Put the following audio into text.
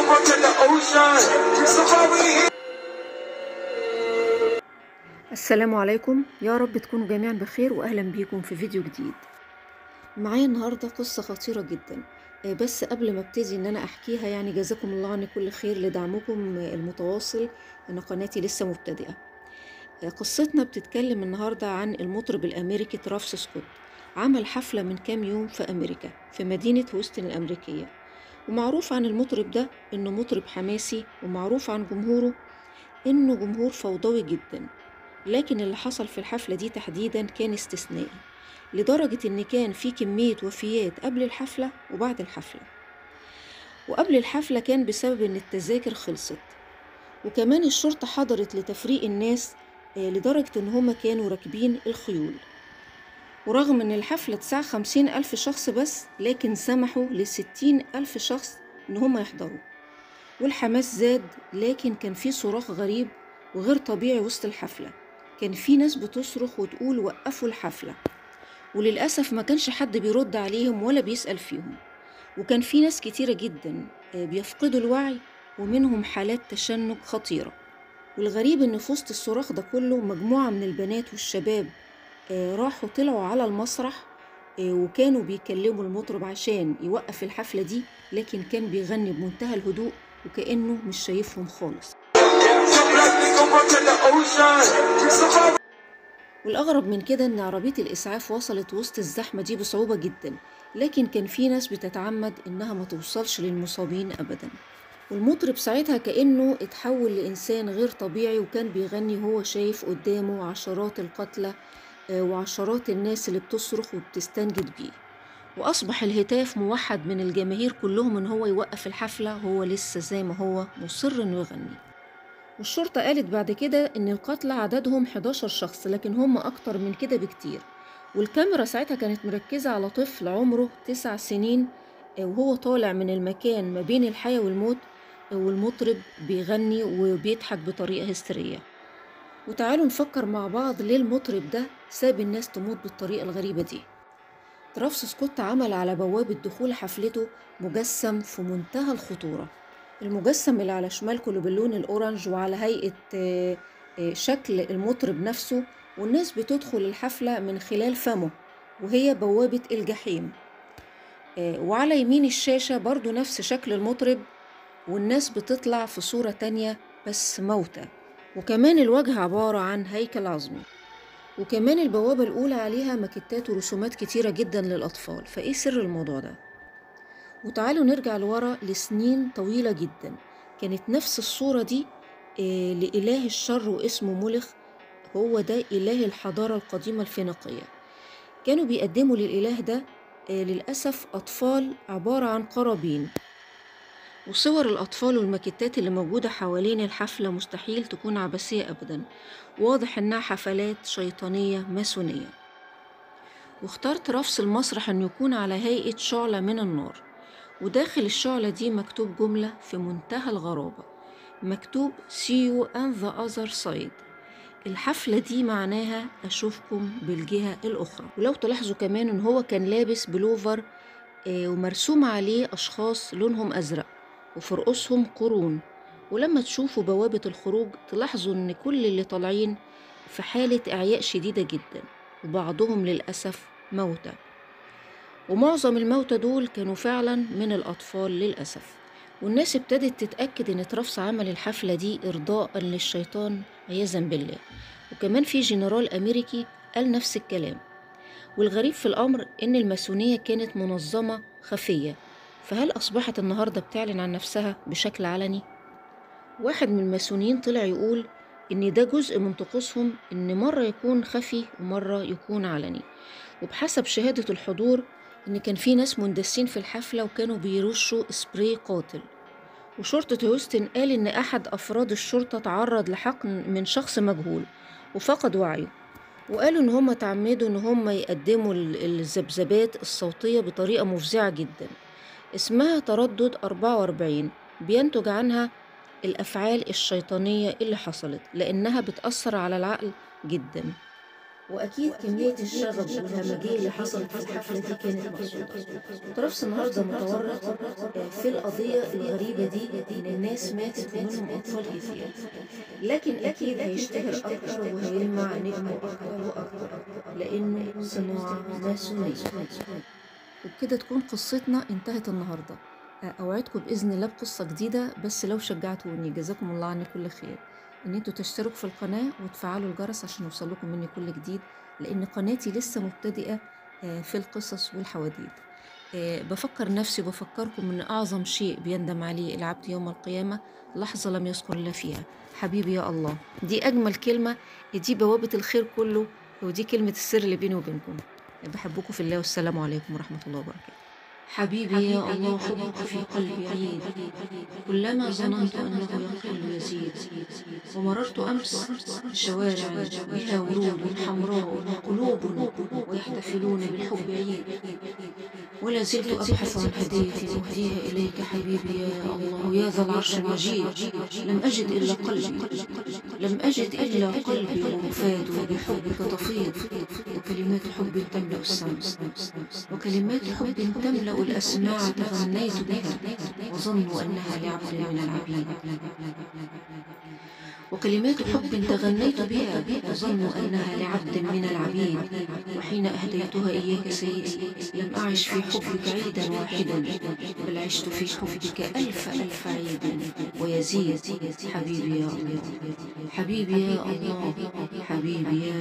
over to the ocean. Safari السلام عليكم يا رب تكونوا جميعا بخير واهلا بيكم في فيديو جديد معايا النهارده قصه خطيره جدا آه، بس قبل ما ابتدي ان انا احكيها يعني جزاكم الله عن كل خير لدعمكم آه، المتواصل ان قناتي لسه مبتدئه آه، قصتنا بتتكلم النهارده عن المطرب الامريكي ترافس سكوت عمل حفله من كام يوم في امريكا في مدينه هوستن الامريكيه ومعروف عن المطرب ده انه مطرب حماسي ومعروف عن جمهوره انه جمهور فوضوي جدا لكن اللي حصل في الحفلة دي تحديدا كان استثنائي لدرجة إن كان في كمية وفيات قبل الحفلة وبعد الحفلة وقبل الحفلة كان بسبب إن التذاكر خلصت وكمان الشرطة حضرت لتفريق الناس آه، لدرجة إن هما كانوا راكبين الخيول ورغم إن الحفلة تسع خمسين ألف شخص بس لكن سمحوا لستين ألف شخص إن هما يحضروا والحماس زاد لكن كان في صراخ غريب وغير طبيعي وسط الحفلة كان في ناس بتصرخ وتقول وقفوا الحفلة وللأسف ما كانش حد بيرد عليهم ولا بيسأل فيهم وكان في ناس كتيرة جدا آه، بيفقدوا الوعي ومنهم حالات تشنج خطيرة والغريب إن في وسط الصراخ ده كله مجموعة من البنات والشباب آه، راحوا طلعوا على المسرح آه، وكانوا بيكلموا المطرب عشان يوقف الحفلة دي لكن كان بيغني بمنتهى الهدوء وكأنه مش شايفهم خالص So black we go over to the ocean. Safari والأغرب من كده إن عربية الإسعاف وصلت وسط الزحمة دي بصعوبة جدا لكن كان في ناس بتتعمد إنها ما توصلش للمصابين أبدا والمطرب ساعتها كأنه اتحول لإنسان غير طبيعي وكان بيغني وهو شايف قدامه عشرات القتلى آه، وعشرات الناس اللي بتصرخ وبتستنجد بيه وأصبح الهتاف موحد من الجماهير كلهم إن هو يوقف الحفلة هو لسه زي ما هو مصر إنه يغني والشرطة قالت بعد كده إن القتلى عددهم 11 شخص لكن هم أكتر من كده بكتير والكاميرا ساعتها كانت مركزة على طفل عمره تسع سنين آه، وهو طالع من المكان ما بين الحياة والموت آه، والمطرب بيغني وبيضحك بطريقة هستيرية وتعالوا نفكر مع بعض ليه المطرب ده ساب الناس تموت بالطريقة الغريبة دي ترافس سكوت عمل على بوابة دخول حفلته مجسم في منتهى الخطورة المجسم اللي على شمالكم اللي باللون الأورنج وعلى هيئة آه، آه، شكل المطرب نفسه والناس بتدخل الحفلة من خلال فمه وهي بوابة الجحيم آه، وعلى يمين الشاشة برضو نفس شكل المطرب والناس بتطلع في صورة تانية بس موتى وكمان الوجه عبارة عن هيكل عظمي وكمان البوابة الأولى عليها ماكيتات ورسومات كتيرة جدا للأطفال فإيه سر الموضوع ده؟ وتعالوا نرجع لورا لسنين طويلة جدا كانت نفس الصورة دي آه، لإله الشر واسمه مولخ هو ده إله الحضارة القديمة الفينيقية كانوا بيقدموا للإله ده آه، للأسف أطفال عبارة عن قرابين وصور الأطفال والماكيتات اللي موجودة حوالين الحفلة مستحيل تكون عبثية أبدا واضح إنها حفلات شيطانية ماسونية واخترت رفس المسرح أن يكون على هيئة شعلة من النار وداخل الشعلة دي مكتوب جملة في منتهى الغرابة مكتوب see you on the other side الحفلة دي معناها أشوفكم بالجهة الأخرى ولو تلاحظوا كمان إن هو كان لابس بلوفر آه، ومرسوم عليه أشخاص لونهم أزرق وفي رؤوسهم قرون ولما تشوفوا بوابة الخروج تلاحظوا إن كل اللي طالعين في حالة إعياء شديدة جدا وبعضهم للأسف موتى ومعظم الموتى دول كانوا فعلا من الأطفال للأسف والناس ابتدت تتأكد إن ترافس عمل الحفلة دي إرضاء للشيطان عياذا بالله وكمان في جنرال أمريكي قال نفس الكلام والغريب في الأمر إن الماسونية كانت منظمة خفية فهل أصبحت النهاردة بتعلن عن نفسها بشكل علني؟ واحد من الماسونيين طلع يقول إن ده جزء من طقوسهم إن مرة يكون خفي ومرة يكون علني وبحسب شهادة الحضور إن كان في ناس مندسين في الحفلة وكانوا بيرشوا سبراي قاتل وشرطة هيوستن قال إن أحد أفراد الشرطة تعرض لحقن من شخص مجهول وفقد وعيه وقالوا إن هم تعمدوا إن هم يقدموا ال- الذبذبات الصوتية بطريقة مفزعة جدا اسمها تردد 44 بينتج عنها الأفعال الشيطانية اللي حصلت لأنها بتأثر على العقل جدا واكيد كميه الشغب والهمجيه اللي حصلت في الحفله دي كانت مقصوده طرابلس النهارده متورط آه، في القضيه الغريبه دي ان الناس ماتت ومنهم اطفال كتير لكن اكيد هيشتهر اكتر وهيلمع نجمه اكتر واكتر لانه صناعه ماسونيه وبكده تكون قصتنا انتهت النهارده آه، اوعدكم باذن الله بقصه جديده بس لو شجعتوني جزاكم الله عني كل خير ان انتوا تشتركوا في القناه وتفعلوا الجرس عشان يوصلكم مني كل جديد لان قناتي لسه مبتدئه آه، في القصص والحواديت آه، بفكر نفسي وبفكركم ان اعظم شيء بيندم عليه العبد يوم القيامه لحظه لم يذكر الله فيها حبيبي يا الله دي اجمل كلمه دي بوابه الخير كله ودي كلمه السر اللي بيني وبينكم بحبكم في الله والسلام عليكم ورحمه الله وبركاته حبيبي يا الله حبك في قلبي عيد كلما ظننت أنه يقل يزيد ومررت أمس شوارع بها ورود حمراء وقلوب ويحتفلون بالحب عيد ولا زلت أبحث عن هدية أهديها إليك حبيبي يا الله يا ذا العرش المجيد لم أجد إلا قلبي لم أجد إلا قلبي ومفاد وبحبك تفيض وكلمات حب تملأ السماء وكلمات حب تملأ الأسماع تغنيت بها وظنوا أنها لعبد من العبيد وكلمات حب تغنيت بها وظنوا أنها لعبد من العبيد وحين أهديتها إياك سيدي لم أعش في حبك عيدا واحدا بل عشت في حبك ألف ألف عيد ويزيد حبيبي يا الله حبيبي يا الله حبيبي يا